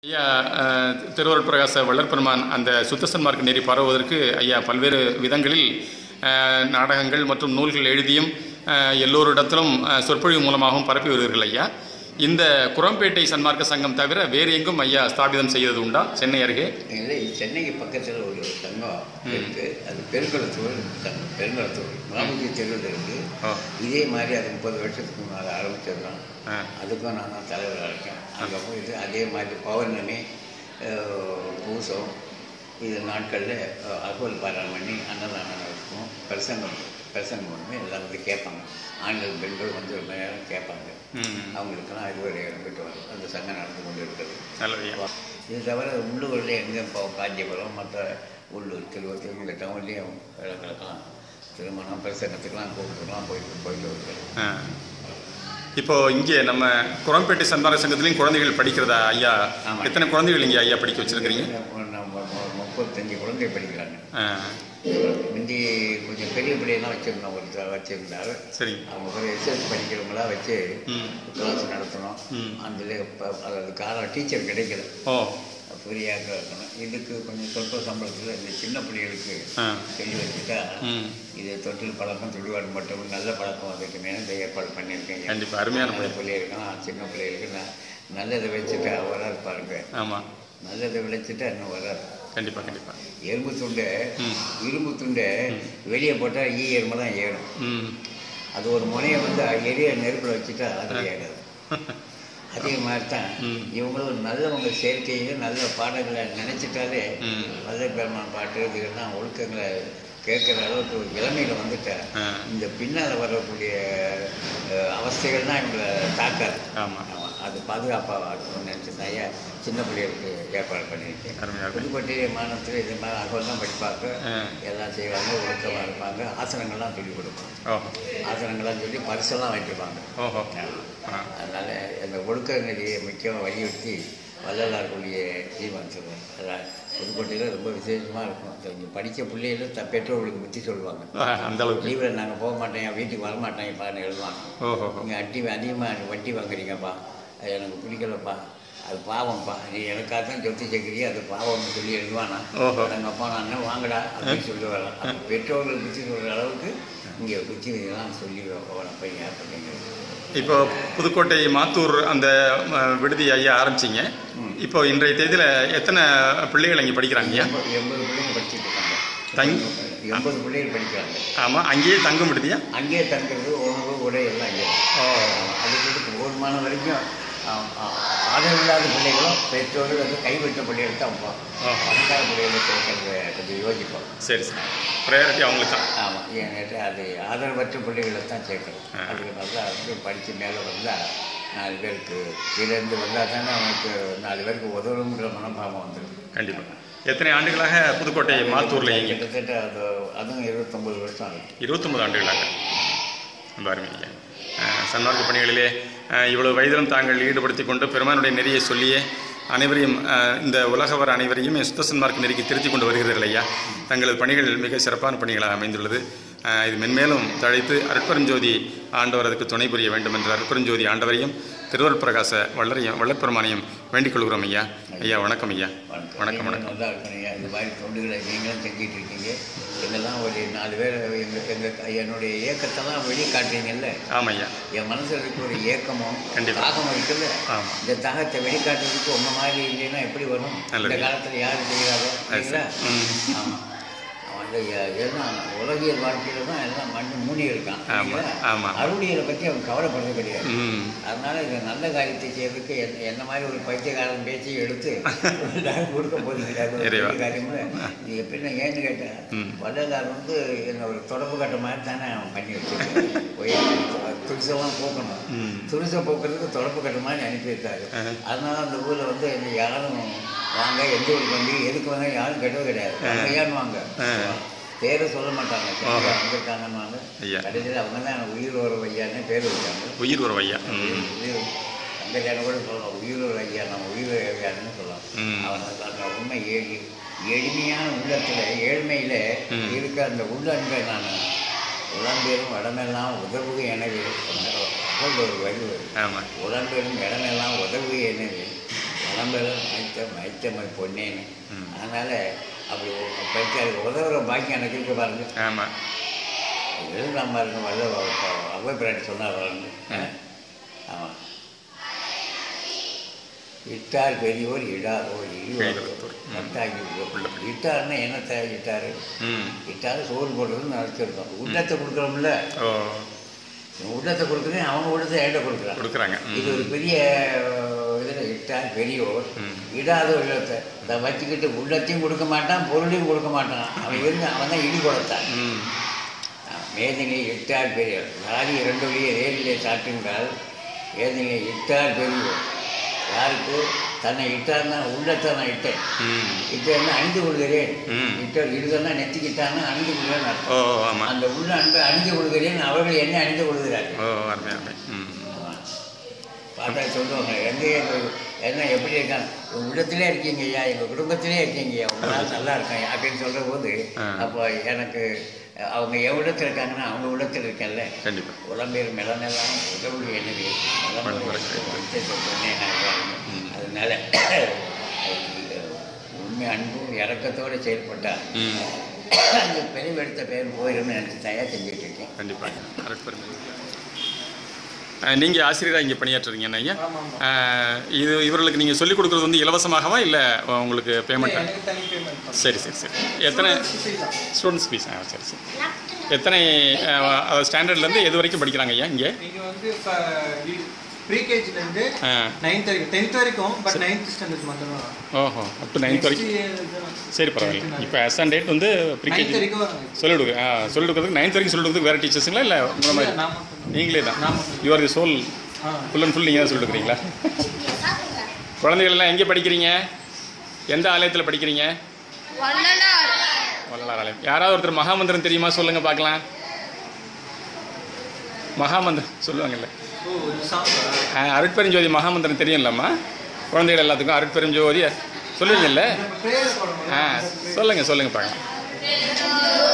ஐயா அஹ், திருவருட் பிரகாச வள்ளற்பெருமான் அந்த சுத்தசன் மார்க்க நெறி பரவுவதற்கு ஐயா பல்வேறு விதங்களில் அஹ், நாடகங்கள் மற்றும் நூல்கள் எழுதியும் அஹ், எல்லோரிடத்திலும் அஹ், சொற்பொழிவு மூலமாகவும் பரப்பி வருவீர்கள் ஐயா இந்த குரம்பேட்டை சன்மார்க்க சங்கம் தவிர வேறு எங்கும் ஐயா ஸ்தாபிதம் செய்தது உண்டா சென்னை அருகே இல்லை சென்னைக்கு பக்கத்தில் ஒரு சங்கம் இருக்கு அது பெருங்குளத்தூர் சங்கம் பெருங்குளத்தூர் மாமுதி தெருவில் இருக்கு ஓ இதே மாதிரி அது முப்பது வருஷத்துக்கு முன்னால் ஆரம்பிச்சது தான் ஆ அதுக்கும் நான் தான் தலைவராக இருக்கேன் அங்கே போயிட்டு அதே மாதிரி பௌர்ணமி அஹ், பூசம் இது நாட்களில் அகோல் பாராயணம் பண்ணி அன்னதானம் இருக்கும் பிரசங்கம் பிரசங்கம் பண்ணி எல்லாம் வந்து கேட்பாங்க ஆண்கள் பெண்கள் வந்து ரொம்ப நேரம் கேட்பாங்க ம் அவங்களுக்கெல்லாம் அறிவுரை இறங்கிட்டு வரும் அந்த சங்கம் நடந்து கொண்டு இருக்கிறது நல்லது ஐயா இது தவிர உள்ளூரில் எங்கே இப்போ காஞ்சிபுரம் மற்ற உள்ளூர் திருவத்தூர் இந்த டவுன்லேயும் இடங்களுக்கெல்லாம் திருமணம் பிரசங்கத்துக்கெல்லாம் கூப்பிட்டுலாம் போயிட்டு போயிட்டு வருகிறது ஆ. இப்போ இங்கே நம்ம குரம்பேட்டை சன்மார்க்க சங்கத்திலையும் குழந்தைகள் படிக்கிறதா ஐயா ஆமா. எத்தனை குழந்தைகள் இங்கே ஐயா படிக்க வச்சிருக்கிறீங்க நம்ம ஒரு முப்பத்தஞ்சு குழந்தை படிக்கிறாங்க ஆ முந்தி கொஞ்சம் பெரிய பிள்ளையெல்லாம் வச்சுருந்தோம் ஒருத்தர் வச்சுருந்தாரு சரிங்க அவங்க ஒரு எஸ்எஸ் படிக்கிறவங்களா வச்சு ம் கிளாஸ் நடத்தணும் ம். அதில் இப்போ அதாவது காலம் டீச்சர் கிடைக்கல ஓ ஃப்ரீயாக இருக்கணும் இதுக்கு கொஞ்சம் சொற்ப சம்பளத்தில் இந்த சின்ன பிள்ளைகளுக்கு ஆ சொல்லி வச்சுட்டா ம் இது தொட்டில் பழக்கம் துடிவாடு மட்டும் நல்ல பழக்கம் வந்துட்டுமே இந்த ஏற்பாடு பண்ணியிருக்கேன் கண்டிப்பா அருமையான நல்ல பையன் பிள்ளைகளுக்கு சின்ன பிள்ளைகளுக்கு நான் நல்லதை வச்சுட்டா வராது பாருங்க ஆமாம் நல்லதை விளைச்சிட்டா இன்னும் வராது கண்டிப்பா கண்டிப்பா எறும்பு துண்டை ம். இரும்பு துண்டை வெளியே போட்டால் ஈ எறும்பு தான் ஏறும் ம் அது ஒரு முனையை வந்து எரிய நெருப்பில் வச்சுட்டா அது ஏறாது அதே மாதிரி தான் ம். இவங்களும் நல்லவங்க சேர்க்கையும் நல்ல பாடங்களை நினைச்சிட்டாலே ம். வல்லபெருமான் பாட்டு இதுகள்லாம் ஒழுக்கங்களை கேட்குற அளவுக்கு ஒரு இளமையில் வந்துட்டா ஆ இந்த பின்னால் வரக்கூடிய அஹ், அவஸ்தைகள் தான் இவங்களை தாக்காது ஆமாம் ஆமா, அது பாதுகாப்பாக இருக்கணும்னு நினச்சி தான் ஐயா சின்ன பிள்ளைகளுக்கு ஏற்பாடு பண்ணியிருக்கேன் அருமையாக புதுக்கோட்டை மாநிலத்தில் இது மாதிரி அகவல் தான் படிப்பாங்க ஆ. எல்லாம் செய்வாங்க ஒழுக்கமாக இருப்பாங்க ஆசனங்கள்லாம் சொல்லிக் கொடுப்பாங்க ஓஹோ ஆசனங்கள்லாம் சொல்லி பரிசெல்லாம் வைத்திருப்பாங்க ஓஹோ ஆ அதனால் அந்த ஒழுக்க நெறியை முக்கியமாக வலியுறுத்தி வள்ளலாருக்குரிய ஜீவன் சொல்லுவாங்க அதான் புதுக்கோட்டையில் ரொம்ப விசேஷமாக இருக்கும் அது இங்கே படித்த பிள்ளைகளும் த பெற்றோர்களுக்கு புத்தி சொல்லுவாங்க ஆ, அந்த அளவுக்கு லீவில் நாங்கள் போக மாட்டேன் என் வீட்டுக்கு வர மாட்டேங்கப்பான்னு எழுதுவாங்க ஓஹோ நீங்கள் அட்டி அதிகமாக வட்டி வாங்குறீங்கப்பா அது எனக்கு பிடிக்கலப்பா அது பாவம்ப்பா நீ எனக்காக தான் சொத்து சேர்க்குறீங்க அது பாவம்னு சொல்லி எழுதுவானா ஓஹோ. எங்கள் அப்பா நான் அண்ணன் வாங்கடா அப்படின்னு சொல்லி வரலாம் அப்போ பெற்றோர்கள் புத்தி சொல்கிற அளவுக்கு இங்கே புத்தி இதெல்லாம் சொல்லி வரலாம் பையன் அப்படிங்கிறது இப்போ புதுக்கோட்டை மாத்தூர் அந்த ம, விடுதி ஐயா ஆரம்பிச்சிங்க இப்போ இன்றைய தேதியில் எத்தனை பிள்ளைகள் இங்கே படிக்கிறாங்க ஐயா எண்பது எண்பது பிள்ளைங்க படிச்சுட்டு இருக்காங்க தங் எண்பது பிள்ளைகள் படிக்கிறாங்க ஆமாம் அங்கேயே தங்கும் விடுதியா அங்கேயே தங்குறது உணவு உடை எல்லாம் அங்கே ஓ அதுக்கு போதுமான வரைக்கும் ஆ, ஆ, ஆதரவில்லாத பிள்ளைகளும் பெற்றோர்கள் வந்து கைவிட்ட பிள்ளைகள் தான் வைப்போம் ஆ. பணக்கார பிள்ளைகளை சேர்க்கறது கொஞ்சம் யோசிப்போம் சரி சரி ப்ரையாரிட்டி அவங்களுக்கு தான் ஆமாம் ஏன்னுட்டு அது ஆதரவற்ற பிள்ளைகளை தான் சேர்க்கணும் ஆ. அதுக்கு நல்லா வந்து படித்து மேலே வந்தால் நாலு பேருக்கு கீழேருந்து வந்தால் தானே அவனுக்கு நாலு பேருக்கு உதவுங்கிற மனப்பாவம் வந்துடும் கண்டிப்பாக எத்தனை ஆண்டுகளாக புதுக்கோட்டை மாத்தூரில் இங்கே கிட்டத்தட்ட அது அதுவும் இருபத்தொம்பது வருஷம் ஆகுது இருபத்தொம்பது ஆண்டுகளாக ரொம்ப அருமை ஐயா அஹ், சன்மார்க்க பணிகளிலே அஹ், இவ்வளவு வயதிலும் தாங்கள் ஈடுபடுத்திக் கொண்டு பெருமானுடைய நெறியை சொல்லியே அனைவரையும் அஹ், இந்த உலகவர் அனைவரையும் சுத்த சன்மார்க்க நெறிக்கு திருத்தி கொண்டு வருகிறீர்கள் ஐயா தங்களது பணிகள் மிக சிறப்பான பணிகளாக அமைந்துள்ளது அஹ், இது மென்மேலும் தழைத்து அருட்பெருஞ்சோதி ஆண்டவர் அதுக்கு துணை புரிய வேண்டும் என்ற அருட்பெருஞ்சோதி ஆண்டவரையும் திருவருட் பிரகாச வள்ளரையும் வள்ளற்பெருமானையும் வேண்டிக் கொள்கிறோம் ஐயா ஐயா வணக்கம் ஐயா வணக்கம் நீங்களும் வணக்கம் நல்லா இருக்கணும் இது மாதிரி தொண்டுகளை நீங்களும் செஞ்சிட்டு இருக்கீங்க இதெல்லாம் ஒரு நாலு பேர் எங்கள் எங்கள் என்னுடைய இயக்கத்தெல்லாம் வெளியே காட்டுறீங்கல்ல ஆமாம் ஐயா என் மனசில் இருக்க ஒரு ஏக்கமும் கண்டிப்பா. தாகமும் இருக்குல்ல ஆமாம் இந்த தாகத்தை வெளிக்காட்டுறதுக்கு உங்க மாதிரி இல்லைன்னா எப்படி வரும் நல்லது. இந்த காலத்தில் யார் செய்கிறாரோ அது இல்லைங்களா சரி. ம். ஆமாம் வந்து எ- எல்லாம் உலகியல் வாழ்க்கையில் தான் எல்லாம் மண்ணு மூடி இருக்கான் ஆமா, இல்லைங்களா? ஆமா. அருளியலை பற்றி அவன் கவலைப்படுறது கிடையாது ம் அதனால இது நல்ல காரியத்தை செய்யறதுக்கு என்ன என்ன மாதிரி ஒரு பைத்தியக்காரன் பேச்சையும் எடுத்து நான் கொடுக்க போறது கிடையாது ஒரு இறைவா. பெரிய காரியம்ல நீ எப்படின்னா ஏன்னு கேட்டேன் ம். வள்ளலார் வந்து என்ன ஒரு தொடர்பு கட்ட மாதிரி தானே அவன் பண்ணி வச்சிருக்கான் போய் துரிசெல்லாம் போக்கணும் ம். துரிசை போக்குறதுக்கு தொடர்பு கட்ட மாதிரி அனுப்பியிருக்காரு ஆஹா. அதனால அந்த ஊரில் வந்து என்ன யாரும் வாங்க எந்த ஊருக்கு வந்து எதுக்கு வந்தால் யாரும் கெட்டது கிடையாது வாங்க வாங்க ஆ. பேரை சொல்ல மாட்டாங்க ஆஹா. வந்திருக்காங்கன்னு ஐயா. கடைசியில் அவங்க தான் உயிர் ஒரு ஐயான்னு பேர் வச்சாங்க உயிர் ஒரு ஐயா ம் அந்த ஜனம் கூட சொல்லலாம் உயிரோட ஐயா நம்ம உயிரோட ஐயான்னு சொல்லலாம் ம். அவன் அந்த உண்மை ஏழி எளிமையான உள்ளத்தில் ஏழ்மையில் ம். இருக்க அந்த உள்ளன்பை நான் உடம்பெரும் இடமெல்லாம் உதவுக எனவே அகல் ஒரு வரி வரும் ஆமாம் உடம்பெரும் இடமெல்லாம் உதவுக எனவே விளம்பரம் மைத்த மைத்தம்மை பொன்னேன்னு ம். அதனால் அப்படி படித்தாருக்கு உதவுற பாக்கியம் எனக்கு இருக்க பாருங்க ஆமாம் எழுதாம இருக்க வல்ல அவ்வை பிராட்டி சொன்னார் பாருங்க ம். ஆமாம் இட்டார் பெரியோர் இடாதோர் பெரியோர். இழிவார் ம். நட்டாகி இட்டார்னா என்னத்தை இட்டார் ம் இட்டார் சோறு போடுறதுன்னு நினச்சிருக்கோம் உள்ளத்தை கொடுக்குறோம்ல ஓ உள்ளத்தை கொடுக்குறேன் அவங்க உள்ளத்தை ஏட்ட கொடுக்குறான் கொடுக்குறாங்க இது ஒரு பெரிய இதில் இட்டார் பெரியோர் ம். இடாத உள்ளத்தை இதை வச்சுக்கிட்டு உள்ளத்தையும் கொடுக்க மாட்டான் பொருளையும் கொடுக்க மாட்டான் அவன் இருந்து அவன் தான் இடி கொடுத்தான் ம் மேதினை இட்டார் பெரியோர் யாரி இரண்டு வழியை ரேலிலே சாட்டுங்கள் ஏதினை இட்டார் பெரியோர் யாருக்கு தன்னை இட்டார்னா உள்ளத்தை நான் இட்டேன் ம் இட்டேன்னா அணிந்து கொள்கிறேன் ம். இட்டார் இடுதல்னா நெத்திக்கிட்டான்னா அணிந்து கொள்கிறேன் அர்த்தம். ஓ ஆமாம் அந்த உள்ள அன்பை அணிந்து கொள்கிறேன் அவர்கள் என்ன அணிந்து கொள்கிறார்கள் ஓ அருமை அருமை ம் ஆமா. பார்த்தா சொல்லுவாங்க எங்கே என்ன எப்படி இருக்காங்க உங்க உள்ளத்திலே இருக்கீங்க ஐயா எங்கள் குடும்பத்திலே இருக்கீங்க ஐயா உங்களால் நல்லா இருக்காங்க அப்படின்னு சொல்கிற போது ஆ. அப்போ எனக்கு அவங்க என் உள்ளத்தில் இருக்காங்கன்னா அவங்க உள்ளத்தில் இருக்கேன்ல கண்டிப்பாக உடம்பேர் மெலனெல்லாம் உதவுடைய எனவே சொன்னேன் ம். அதனால அது உண்மை அன்பும் இறக்கத்தோடு செயல்பட்டால் ம் அந்த பெருவெடுத்த பேர் போயிடும்னு நினச்சி தயார் செஞ்சுட்டு இருக்கேன் கண்டிப்பாக அருட்பெருமை நீங்கள் ஆசிரியராக இங்கே பணியாற்றுறீங்க என்ன ஐயா அஹ், இது இவர்களுக்கு நீங்கள் சொல்லிக் கொடுக்குறது வந்து இலவசமாகவா இல்லை உங்களுக்கு பேமெண்ட்டா எனக்கு தனி பேமெண்ட் தான் சரி சரி சரி எத்தனை தான் ஸ்டூடெண்ட்ஸ் ஃபீஸ் ஆ சரி சரி எத்தனை ஸ்டாண்டர்ட்லேருந்து எது வரைக்கும் படிக்கிறாங்க ஐயா இங்கே நீங்கள் வந்து ப்ரீகேஜிலேருந்து ஆ நைன்த் வரைக்கும் டென்த் வரைக்கும் பட் நைன்த் ஸ்டாண்டர்ட் மட்டும்தான் ஓஹோ அப் டு நைன்த் வரைக்கும் சரி பரவாயில்ல இப்போ எஸ் அண்ட் டேட் வந்து நைன்த் ப்ரீகேஜி வரைக்கும் வரும் சொல்லிக் கொடுக்கு ஆ சொல்லிக் கொடுக்குறதுக்கு நைன்த் வரைக்கும் சொல்லிக் கொடுக்குறதுக்கு வேறு டீச்சர்ஸுங்களா இல்லை உங்களை மாதிரி நான் மட்டும் தான். நீங்களே தான் நான் மட்டும் you are the soul ah full and full நீங்கள் தான் சொல்லிக் கொடுக்குறீங்களா குழந்தைகள் எல்லாம் எங்கே படிக்கிறீங்க எந்த ஆலயத்தில் படிக்கிறீங்க வள்ளலார் வள்ளலார் ஆலயம் யாராவது ஒருத்தர் மகாமந்திரம் தெரியுமா சொல்லுங்கள் பார்க்கலாம் மகாமந்திரம் சொல்லுவாங்கல்ல ஓ இது சாங் ஆ, அருட்பெருஞ்சோதி மகாமந்திரம் தெரியும்லம்மா குழந்தைகள் எல்லாத்துக்கும் அருட்பெருஞ்சோதி சொல்லுவீங்கல்ல ப்ரேயர் போடும்போது ஆ சொல்லுங்கள் சொல்லுங்கள் பார்க்கலாம்